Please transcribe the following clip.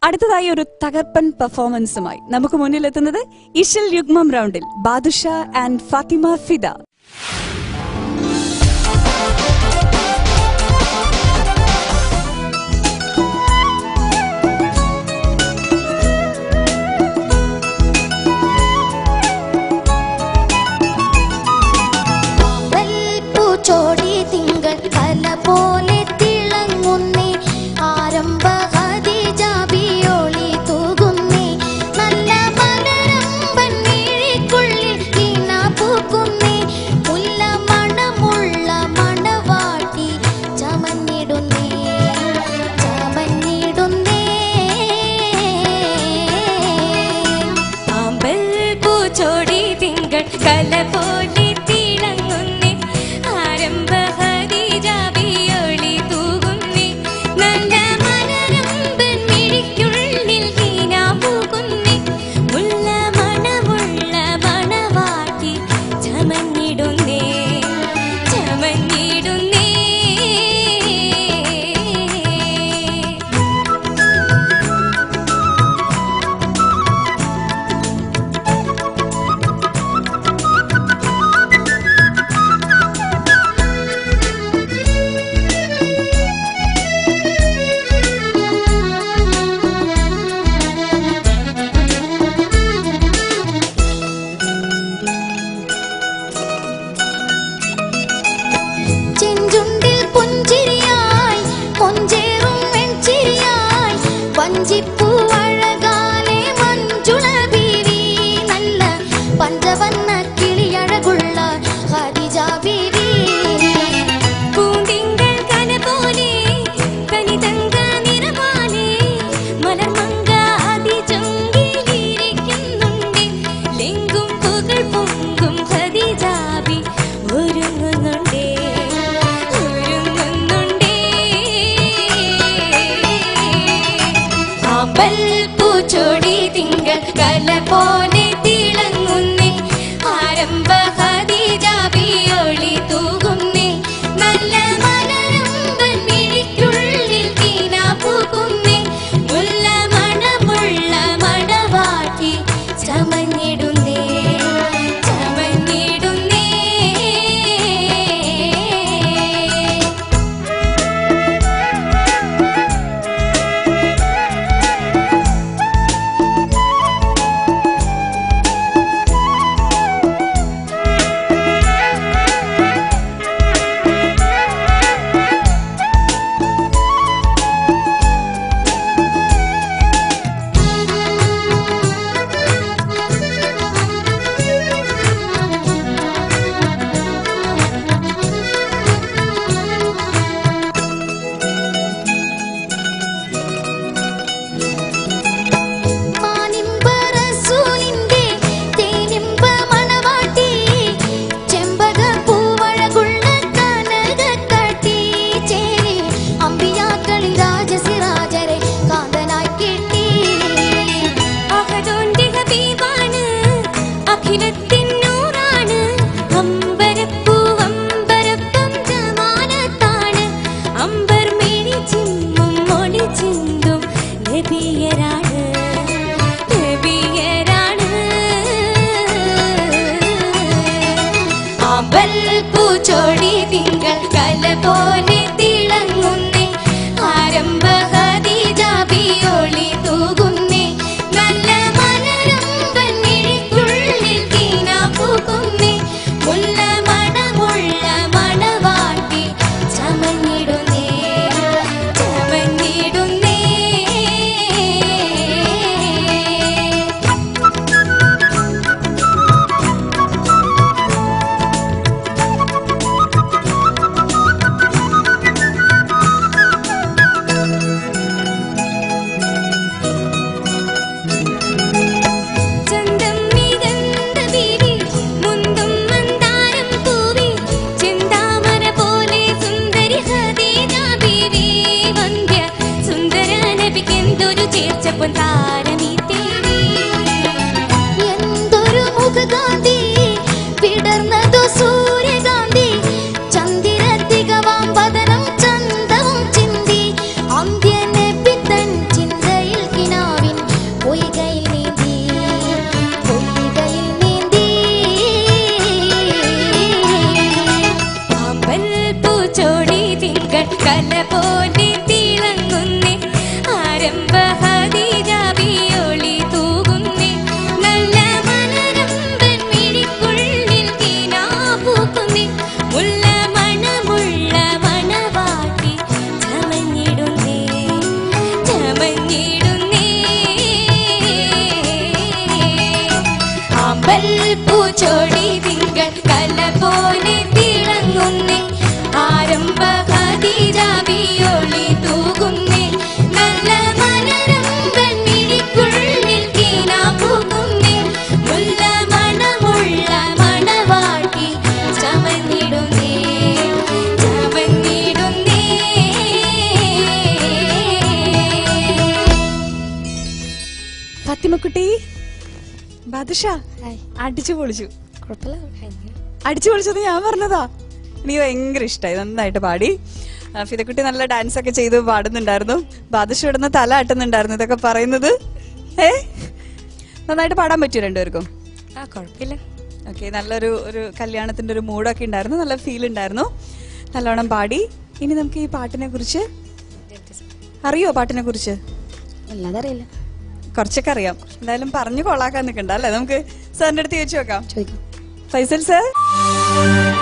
അടുത്തതായി ഒരു തകർപ്പൻ പെർഫോമൻസുമായി നമുക്ക് മുന്നിലെത്തുന്നത് ഇഷൽ യുഗ്മം റൗണ്ടിൽ ബാദുഷ ആൻഡ് ഫാത്തിമ ഫിദ പൂച്ചോടി തിങ്കൾ കല പോലെ തിളങ്ങുന്നേ ആരംഭ ഹതിജാബിയോളി തൂകുന്നേ നല്ല മലരമ്പൻ മിഴിക്കുള്ളിൽ വീണ പൂക്കുന്നേ മുല്ല മണമുള്ള മണവാട്ടി ചമഞ്ഞിടുന്നേ ചമഞ്ഞിടുന്നേ ആമ്പൽ പൂച്ചോടി തിങ്കൾ കല പോലെ തിളങ്ങുന്നേ ആരംഭ ഹരിജാബിയൊളി തൂകുന്നേ നല്ല മലരമ്പൻ മിഴിക്കുള്ളിൽ വീണ പൂകുന്നേ മുല്ല മണമുള്ള മണവാട്ടി ചമഞ്ഞിടുന്നേ ചമഞ്ഞിടുന്നേ ചെഞ്ചുണ്ടിൽ പുഞ്ചിരിയായി കൊഞ്ചേറും വെൺചിരിയായി വഞ്ചിപ്പൂ അഴകാലെ മഞ്ജുള ബീവി നല്ല പഞ്ചവന്ന കിളിയഴകുള്ള ഹരിജ ബീവി പൂന്തിങ്കൾ കന പോലെ കനിതങ്ക നിറമാലെ മലർമങ്ക അതിചൊങ്കിലിരിക്കുന്നുണ്ട് ലെങ്കും പുകൾ പൊങ്കും ഹരിജാബി ഒരുങ്ങുന്നുണ്ടേ ഒരുങ്ങുന്നുണ്ടേ ആമ്പൽ പൂച്ചോടി തിങ്കൾ കല പോലെ തിളങ്ങുന്നേ ആരംഭ ഹരിജാബിയൊളി തൂകുന്നേ നല്ല മലരമ്പൻ മിഴിക്കുള്ളിൽ വീണ പൂക്കുന്നേ മുല്ല മണമുള്ള മണവാട്ടി ചമഞ്ഞിടുന്നേ ചമഞ്ഞിടുന്നേ മാനിമ്പ റസൂലിന്റെ തേനിമ്പ മണവാട്ടി ചെമ്പക പൂവഴകുള്ള കനകക്കട്ടി ചേരി അമ്പിയാക്കളിൽ രാജസിരാജരെ കാന്തനായി കിട്ടി അഹദോന്റെ ഹബീബാണ് അഖിലത്തിൻ നൂറാണ് അമ്പരപ്പൂ അമ്പരപ്പം ജമാനത്താണ് അമ്പർ മേനി ചിമ്മും മൊഴി ചിന്തും നബിയരാണ് നബിയരാണ് ആമ്പൽ പൂച്ചോടി തിങ്കൾ കല പോലെ തിളങ്ങുന്നേ ആരംഭ ഹരിജാബിയൊളി തൂകുന്നേ നല്ല മലരമ്പൻ മിഴിക്കുള്ളിൽ വീണ പൂക്കുന്നേ മുല്ല മണമുള്ള മണവാട്ടി ചമഞ്ഞിടുന്നേ ചമഞ്ഞിടുന്നേ ചന്തം മികந்த ബീവി മുന്തും മന്ദാരം പൂവി ചെന്താമര പോലെ സുന്ദരി ഹദീജ ബീവി വന്ധ്യ സുന്ദര നബിക്കെന്തൊരു ചേർച്ചപ്പൊൻ താരമീ തേവി എന്തൊരു മുഖകാന്തി വിടർന്നതു സൂര്യകാന്തി ചന്ദിര തികവാം പതനം ചന്തവും ചിന്തി അന്ത്യനെ പിത്തൻ ചിന്തയിൽ കിനാ കല പോലെ തിളങ്ങുന്നേ ആരംഭ ഹരിജാബിയൊളി തൂകുന്നേ നല്ല മലരമ്പൻ മിഴിക്കുള്ളിൽ തീനാ പൂക്കുന്നേ മുല്ല മണമുള്ള മണവാട്ടി ചമഞ്ഞിടുന്നേ ചമഞ്ഞിടുന്നേ അമ്പൽ പൂച്ചോടി തിങ്കൾ കല പോലെ തിളങ്ങുന്നേ ആരംഭ ഖദീജാബിയൊളി തൂകുന്നേ നല്ല മലരമ്പൻ മിഴിക്കുള്ളിൽ കീനാ പൂക്കുന്നേ മുല്ല മണമുള്ള മണവാട്ടി ചമഞ്ഞിടുന്നേ ചമഞ്ഞിടുന്നേ ഫാത്തിമക്കുട്ടി ബാദുഷ അടിച്ചു പൊളിച്ചു അടിച്ചു പൊളിച്ചത് ഞാൻ പറഞ്ഞതാ എനിക്ക് ഭയങ്കര ഇഷ്ടമായി നന്നായിട്ട് പാടി ആ, ഫിദക്കുട്ടി നല്ല ഡാൻസ് ഒക്കെ ചെയ്ത് പാടുന്നുണ്ടായിരുന്നു ബാദുഷ ഇടുന്ന തല ആട്ടുന്നുണ്ടായിരുന്നു ഇതൊക്കെ പറയുന്നത് ഏ നന്നായിട്ട് പാടാൻ പറ്റിയോ രണ്ടുപേർക്കും ആ കുഴപ്പമില്ല ഓക്കെ നല്ലൊരു ഒരു കല്യാണത്തിന്റെ ഒരു മൂഡൊക്കെ ഉണ്ടായിരുന്നു നല്ല ഫീൽ ഉണ്ടായിരുന്നു നല്ലോണം പാടി ഇനി നമുക്ക് ഈ പാട്ടിനെ കുറിച്ച് അറിയോ പാട്ടിനെ കുറിച്ച് അല്ലാതെ അറിയില്ല കുറച്ചൊക്കെ അറിയാം എന്തായാലും പറഞ്ഞു കൊള്ളാക്കാൻ നിൽക്കണ്ട അല്ലേ നമുക്ക് സാറിന്റെ അടുത്ത് ചോദിച്ചു നോക്കാം ചോദിക്കാം ഫൈസൽ സർ